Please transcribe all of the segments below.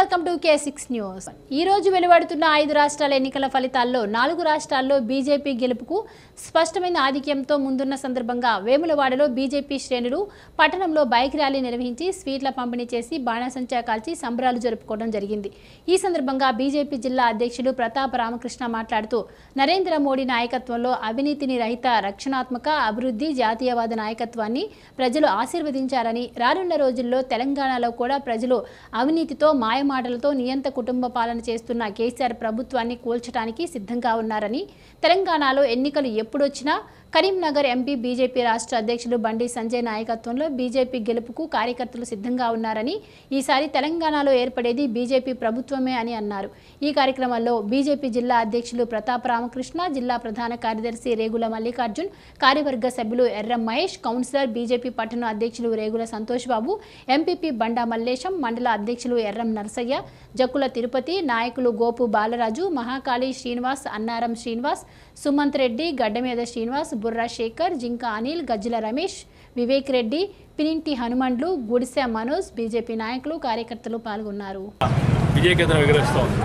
welcome to K six news ఈ రోజు వెలువడుతున్న ఐదు రాష్ట్రాల ఎన్నికల ఫలితాల్లో నాలుగు రాష్ట్రాల్లో బీజేపీ గెలుపుకు స్పష్టమైన ఆధిక్యంతో ముందున్న సందర్భంగా వేములవాడలో బీజేపీ శ్రేణులు పట్టణంలో బైక్ ర్యాలీ నిర్వహించి స్వీట్ల పంపిణీ చేసి బాణాసంచా కాల్చి సంబరాలు జరుపుకోవడం జరిగింది ఈ సందర్భంగా బీజేపీ జిల్లా అధ్యక్షులు ప్రతాప్ రామకృష్ణ మాట్లాడుతూ నరేంద్ర మోడీ నాయకత్వంలో అవినీతిని రహిత రక్షణాత్మక అభివృద్ధి జాతీయవాద నాయకత్వాన్ని ప్రజలు ఆశీర్వదించారని రానున్న రోజుల్లో తెలంగాణలో కూడా ప్రజలు అవినీతితో మాయమాటలతో నియంత కుటుంబ పాలన చేస్తున్న కేసీఆర్ ప్రభుత్వాన్ని కూల్చడానికి సిద్ధంగా ఉన్నారని తెలంగాణలో ఎన్నికలు ఎప్పుడొచ్చినా కరీంనగర్ ఎంపీ బీజేపీ రాష్ట్ర అధ్యక్షులు బండి సంజయ్ నాయకత్వంలో బీజేపీ గెలుపుకు కార్యకర్తలు సిద్ధంగా ఉన్నారని ఈసారి తెలంగాణలో ఏర్పడేది బీజేపీ ప్రభుత్వమే అని అన్నారు ఈ కార్యక్రమంలో బీజేపీ జిల్లా అధ్యక్షులు ప్రతాప్ రామకృష్ణ జిల్లా ప్రధాన కార్యదర్శి రేగుల మల్లికార్జున్ కార్యవర్గ సభ్యులు ఎర్రం మహేష్ కౌన్సిలర్ బీజేపీ పట్టణ అధ్యక్షులు రేగుల సంతోష్ బాబు ఎంపీపీ బండా మల్లేశం మండల అధ్యక్షులు ఎర్రం నరసయ్య జక్కుల తిరుపతి నాయకులు గోపు బాలరాజు మహాకాళి శ్రీనివాస్ అన్నారం శ్రీనివాస్ సుమంత్ రెడ్డి గడ్డమీద శ్రీనివాస్ బుర్రా శేఖర్ జింక అనిల్ గజ్జల రమేష్ వివేక్ రెడ్డి పినింటి హనుమండ్లు గుడిసె మనోజ్ బీజేపీ నాయకులు కార్యకర్తలు పాల్గొన్నారు విజయకేతనం ఎగరేస్తూ ఉంది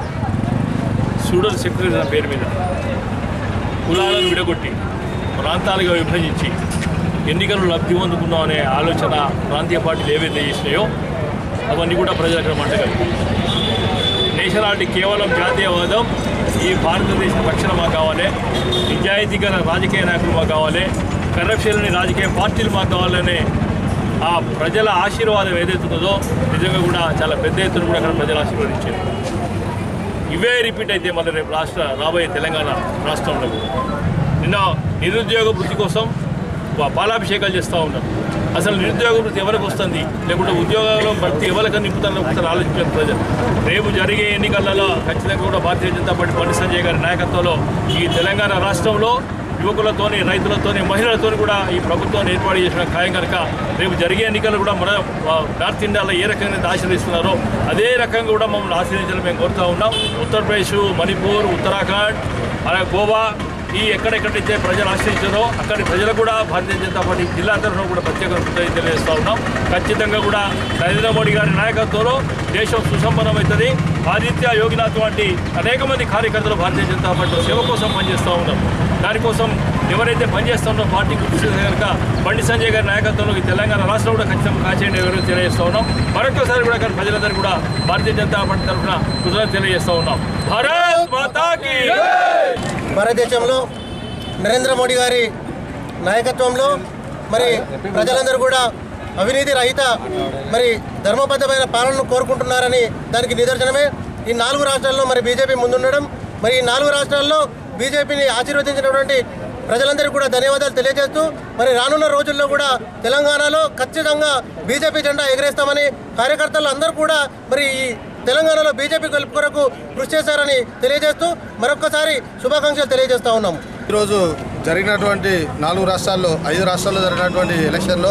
సూడల్ సెక్రటరీ పేరు మీద కులాలను విడగొట్టి ప్రాంతాలుగా విభజించి ఎన్నికలు లబ్ధి పొందుకుందాం అనే ఆలోచన ప్రాంతీయ పార్టీలు ఏవైతే చేసినాయో అవన్నీ కూడా ప్రజలకు మంటగలిగి నేషనాలిటీ కేవలం జాతీయవాదం ఈ భారతదేశ రక్షణ మాకు కావాలి నిజాయితీ గల రాజకీయ నాయకులు మాకు కావాలి కరప్షన్ లేని రాజకీయ పార్టీలు మాకు కావాలనే ఆ ప్రజల ఆశీర్వాదం ఏదైతే ఉన్నదో నిజంగా కూడా చాలా పెద్ద ఎత్తున కూడా అక్కడ ప్రజలు ఆశీర్వదించారు ఇవే రిపీట్ అయితే మళ్ళీ రేపు రాష్ట్ర రాబోయే తెలంగాణ రాష్ట్రంలో నిన్న నిరుద్యోగ వృత్తి కోసం వా- పాలాభిషేకాలు చేస్తూ ఉన్నారు అసలు నిరుద్యోగ వృత్తి ఎవరికి వస్తుంది లేకుంటే ఉద్యోగాల్లో భర్తీ ఎవరికి నింపుతారని ఒకసారి ఆలోచించారు ప్రజలు రేపు జరిగే ఎన్నికలలో ఖచ్చితంగా కూడా భారతీయ జనతా పార్టీ బండి సంజయ్ గారి నాయకత్వంలో ఈ తెలంగాణ రాష్ట్రంలో యువకులతోని రైతులతోని మహిళలతోని కూడా ఈ ప్రభుత్వాన్ని ఏర్పాటు చేసిన ఖాయం కనుక రేపు జరిగే ఎన్నికలు కూడా మన ఆ, నార్త్ ఇండియాలో ఏ రకంగా అయితే ఆశ్రయిస్తున్నారో అదే రకంగా కూడా మమ్మల్ని ఆశ్రయించాలని మేము కోరుతా ఉన్నాం ఉత్తరప్రదేశ్ మణిపూర్ ఉత్తరాఖండ్ అలాగే గోవా ఈ ఎక్కడెక్కడైతే ప్రజలు ఆశ్రయించారో అక్కడి ప్రజలకు కూడా భారతీయ జనతా పార్టీ జిల్లా తరఫున కూడా ప్రత్యేక కృతజ్ఞతలు తెలియజేస్తా ఉన్నాం ఖచ్చితంగా కూడా నరేంద్ర మోడీ గారి నాయకత్వంలో దేశం సుసంపన్నమవుతుంది ఆదిత్య యోగినాథ్ వంటి అనేక మంది కార్యకర్తలు భారతీయ జనతా పార్టీ సేవ కోసం పనిచేస్తూ ఉన్నారు దానికోసం ఎవరైతే పనిచేస్తున్నారో పార్టీ గుర్తిస్తే కనుక బండి సంజయ్ గారి నాయకత్వంలో ఈ తెలంగాణ రాష్ట్రం కూడా ఖచ్చితంగా కాచేయండి ఎవరైతే తెలియజేస్తా ఉన్నాం మరొకసారి కూడా కానీ ప్రజలందరూ కూడా భారతీయ జనతా పార్టీ తరఫున కృతజ్ఞత తెలియజేస్తా ఉన్నాం భారత్ మాతాకి భారతదేశంలో నరేంద్ర మోడీ గారి నాయకత్వంలో మరి ప్రజలందరూ కూడా అవినీతి రహిత మరి ధర్మబద్ధమైన పాలనను కోరుకుంటున్నారని దానికి నిదర్శనమే ఈ నాలుగు రాష్ట్రాల్లో మరి బీజేపీ ముందుండడం మరి ఈ నాలుగు రాష్ట్రాల్లో బీజేపీని ఆశీర్వదించినటువంటి ప్రజలందరికీ కూడా ధన్యవాదాలు తెలియజేస్తూ మరి రానున్న రోజుల్లో కూడా తెలంగాణలో ఖచ్చితంగా బీజేపీ జెండా ఎగరేస్తామని కార్యకర్తలు అందరూ కూడా మరి ఈ తెలంగాణలో బీజేపీ గెలుపు కొరకు కృషి చేశారని తెలియజేస్తూ మరొకసారి శుభాకాంక్షలు తెలియజేస్తా ఉన్నాం ఈరోజు జరిగినటువంటి నాలుగు రాష్ట్రాల్లో ఐదు రాష్ట్రాల్లో జరిగినటువంటి ఎలక్షన్లో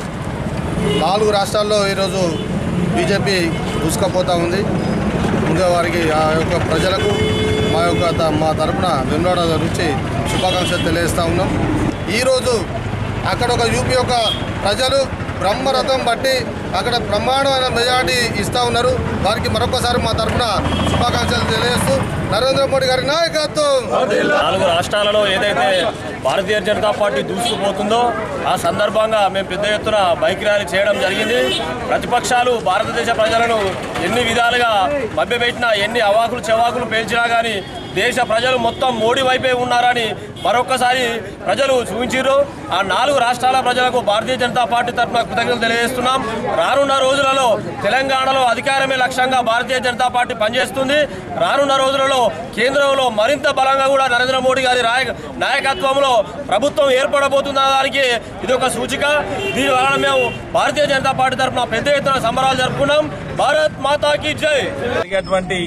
నాలుగు రాష్ట్రాల్లో ఈరోజు బీజేపీ దూసుకపోతూ ఉంది ముందుగా వారికి ఆ యొక్క ప్రజలకు మా యొక్క త- మా తరపున వెనులాడ నుంచి శుభాకాంక్షలు తెలియజేస్తూ ఉన్నాం ఈరోజు అక్కడ ఒక యూపీ యొక్క ప్రజలు బ్రహ్మరథం బట్టి అక్కడ బ్రహ్మాండమైన మెజార్టీ ఇస్తూ ఉన్నారు వారికి మరొకసారి మా తరపున శుభాకాంక్షలు తెలియజేస్తూ నరేంద్ర మోడీ గారి నాయకత్వం నాలుగు రాష్ట్రాలలో ఏదైతే భారతీయ జనతా పార్టీ దూసుకుపోతుందో ఆ సందర్భంగా మేము పెద్ద ఎత్తున బైక్ ర్యాలీ చేయడం జరిగింది ప్రతిపక్షాలు భారతదేశ ప్రజలను ఎన్ని విధాలుగా మభ్యపెట్టినా ఎన్ని అవాకులు చెవాకులు పేల్చినా కానీ దేశ ప్రజలు మొత్తం మోడీ వైపే ఉన్నారని మరొక్కసారి ప్రజలు చూపించారు ఆ నాలుగు రాష్ట్రాల ప్రజలకు భారతీయ జనతా పార్టీ తరఫున కృతజ్ఞతలు తెలియజేస్తున్నాం రానున్న రోజులలో తెలంగాణలో అధికారమే లక్ష్యంగా భారతీయ జనతా పార్టీ పనిచేస్తుంది రానున్న రోజులలో కేంద్రంలో మరింత బలంగా కూడా నరేంద్ర మోడీ గారి రాయ నాయకత్వంలో ప్రభుత్వం ఏర్పడబోతున్న దానికి ఇది ఒక సూచిక దీని వలన మేము భారతీయ జనతా పార్టీ తరఫున పెద్ద ఎత్తున సంబరాలు జరుపుకున్నాం భారత్ మాతాకి జై జరిగేటువంటి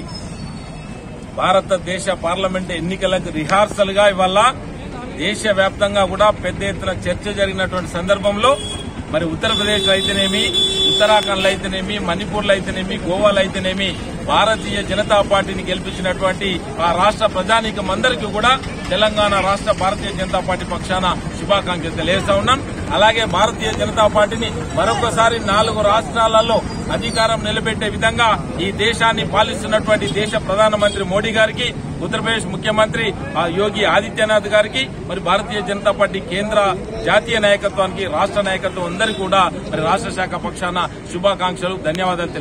భారతదేశ పార్లమెంట్ ఎన్నికలకు రిహార్సల్ గా ఇవాళ దేశవ్యాప్తంగా కూడా పెద్ద ఎత్తున చర్చ జరిగినటువంటి సందర్భంలో మరి ఉత్తరప్రదేశ్ అయితేనేమి ఉత్తరాఖండ్ అయితేనేమి మణిపూర్లో అయితేనేమి గోవాలో అయితేనేమి భారతీయ జనతా పార్టీని గెలిపించినటువంటి ఆ రాష్ట్ర ప్రజానీకం అందరికీ కూడా తెలంగాణ రాష్ట్ర భారతీయ జనతా పార్టీ పక్షాన శుభాకాంక్షలు తెలియజేస్తా ఉన్నాం అలాగే భారతీయ జనతా పార్టీని మరొకసారి నాలుగు రాష్ట్రాలలో అధికారం నిలబెట్టే విధంగా ఈ దేశాన్ని పాలిస్తున్నటువంటి దేశ ప్రధానమంత్రి మోడీ గారికి ఉత్తరప్రదేశ్ ముఖ్యమంత్రి ఆ, యోగి ఆదిత్యనాథ్ గారికి మరి భారతీయ జనతా పార్టీ కేంద్ర జాతీయ నాయకత్వానికి రాష్ట్ర నాయకత్వం అందరికీ కూడా మరి రాష్ట్ర శాఖ పక్షాన శుభాకాంక్షలు ధన్యవాదాలు